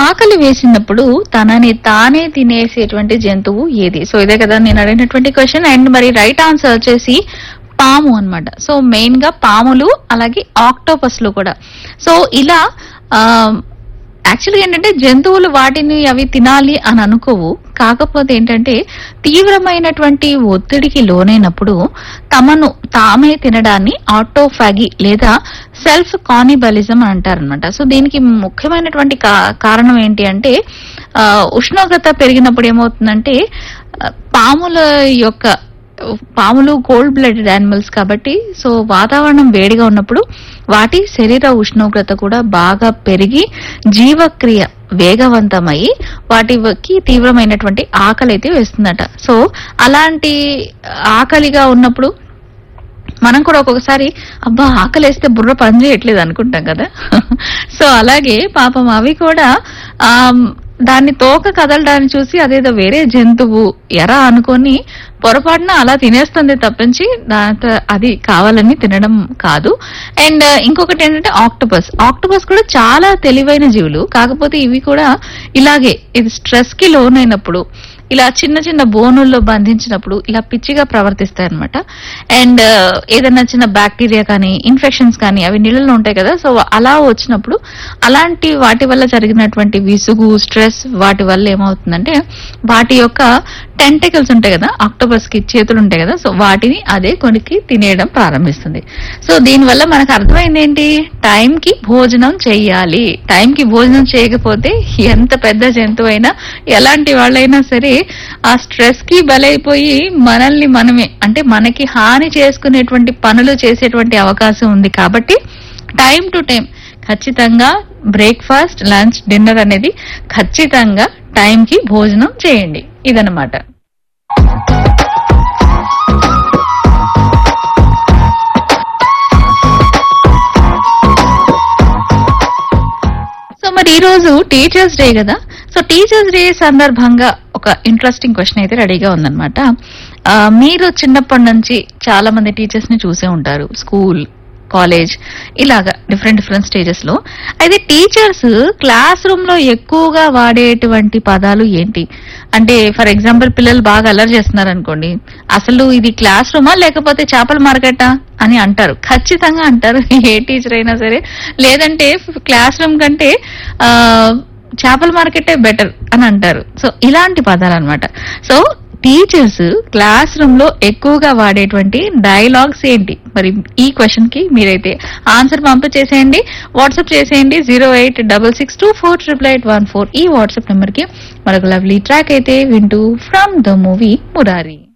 ఆకలి వేసినప్పుడు తనని తానే తినేసేటువంటి జంతువు ఏది సో ఇదే కదా నేను అడిగినటువంటి క్వశ్చన్ అండ్ మరి రైట్ ఆన్సర్ వచ్చేసి పాము అన్నమాట సో మెయిన్ గా పాములు అలాగే ఆక్టోపస్లు కూడా సో ఇలా యాక్చువల్గా ఏంటంటే జంతువులు వాటిని అవి తినాలి అని అనుకోవు కాకపోతే ఏంటంటే తీవ్రమైనటువంటి ఒత్తిడికి లోనైనప్పుడు తమను తామే తినడాన్ని ఆటోఫాగి లేదా సెల్ఫ్ కానిబలిజం అని అంటారనమాట సో దీనికి ముఖ్యమైనటువంటి కా- కారణం ఏంటి అంటే ఆ, ఉష్ణోగ్రత పెరిగినప్పుడు ఏమవుతుందంటే ఆ, పాముల యొక్క పాములు కోల్డ్ బ్లడెడ్ యానిమల్స్ కాబట్టి సో వాతావరణం వేడిగా ఉన్నప్పుడు వాటి శరీర ఉష్ణోగ్రత కూడా బాగా పెరిగి జీవక్రియ వేగవంతమై వాటికి తీవ్రమైనటువంటి ఆకలి అయితే వేస్తుందట సో అలాంటి ఆకలిగా ఉన్నప్పుడు మనం కూడా ఒక్కొక్కసారి అబ్బా ఆకలేస్తే బుర్ర పని చేయట్లేదు అనుకుంటాం కదా సో అలాగే పాపం అవి కూడా ఆ దాన్ని తోక కదలడాన్ని చూసి అదేదో వేరే జంతువు ఎరా అనుకొని పొరపాటున అలా తినేస్తుంది తప్పించి దాంతో అది కావాలని తినడం కాదు అండ్ ఇంకొకటి ఏంటంటే ఆక్టోపస్ ఆక్టోపస్ కూడా చాలా తెలివైన జీవులు కాకపోతే ఇవి కూడా ఇలాగే ఇది స్ట్రెస్ కి లోనైనప్పుడు ఇలా చిన్న చిన్న బోనుల్లో బంధించినప్పుడు ఇలా పిచ్చిగా ప్రవర్తిస్తాయి అనమాట అండ్ ఏదైనా చిన్న బ్యాక్టీరియా కానీ ఇన్ఫెక్షన్స్ కానీ అవి నీళ్ళలో ఉంటాయి కదా సో అలా వచ్చినప్పుడు అలాంటి వాటి వల్ల జరిగినటువంటి విసుగు స్ట్రెస్ వాటి వల్ల ఏమవుతుందంటే వాటి యొక్క టెంటికల్స్ ఉంటాయి కదా ఆక్టోపస్ కి చేతులు ఉంటాయి కదా సో వాటిని అదే కొనికి తినేయడం ప్రారంభిస్తుంది సో దీనివల్ల మనకు అర్థమైంది ఏంటి టైం కి భోజనం చెయ్యాలి టైం కి భోజనం చేయకపోతే ఎంత పెద్ద జంతువు అయినా ఎలాంటి వాళ్ళైనా సరే ఆ స్ట్రెస్ కి బలైపోయి మనల్ని మనమే అంటే మనకి హాని చేసుకునేటువంటి పనులు చేసేటువంటి అవకాశం ఉంది కాబట్టి టైం టు టైం ఖచ్చితంగా బ్రేక్ఫాస్ట్ లంచ్ డిన్నర్ అనేది ఖచ్చితంగా టైం కి భోజనం చేయండి ఇదనమాట సో మరి ఈ రోజు టీచర్స్ డే కదా సో టీచర్స్ డే సందర్భంగా ఒక ఇంట్రెస్టింగ్ క్వశ్చన్ అయితే రెడీగా ఉందన్నమాట ఆ, మీరు చిన్నప్పటి నుంచి చాలా మంది టీచర్స్ ని చూసే ఉంటారు స్కూల్ కాలేజ్ ఇలాగా డిఫరెంట్ డిఫరెంట్ స్టేజెస్ లో అయితే టీచర్స్ క్లాస్ రూమ్ లో ఎక్కువగా వాడేటువంటి పదాలు ఏంటి అంటే ఫర్ ఎగ్జాంపుల్ పిల్లలు బాగా అల్లరి చేస్తున్నారు అనుకోండి అసలు ఇది క్లాస్ రూమా లేకపోతే చేపల మార్కెటా అని అంటారు ఖచ్చితంగా అంటారు ఏ టీచర్ అయినా సరే లేదంటే క్లాస్ రూమ్ కంటే ఆ చేపల మార్కెటే బెటర్ అని అంటారు సో ఇలాంటి పదాలు అనమాట సో టీచర్స్ క్లాస్ రూమ్ లో ఎక్కువగా వాడేటువంటి డైలాగ్స్ ఏంటి మరి ఈ క్వశ్చన్ కి మీరైతే ఆన్సర్ పంపించేసేయండి వాట్సాప్ చేసేయండి zero eight double six two four triple eight one four ఈ వాట్సాప్ నెంబర్ కి మరొక లవ్లీ ట్రాక్ అయితే వింటూ ఫ్రమ్ ద మూవీ మురారి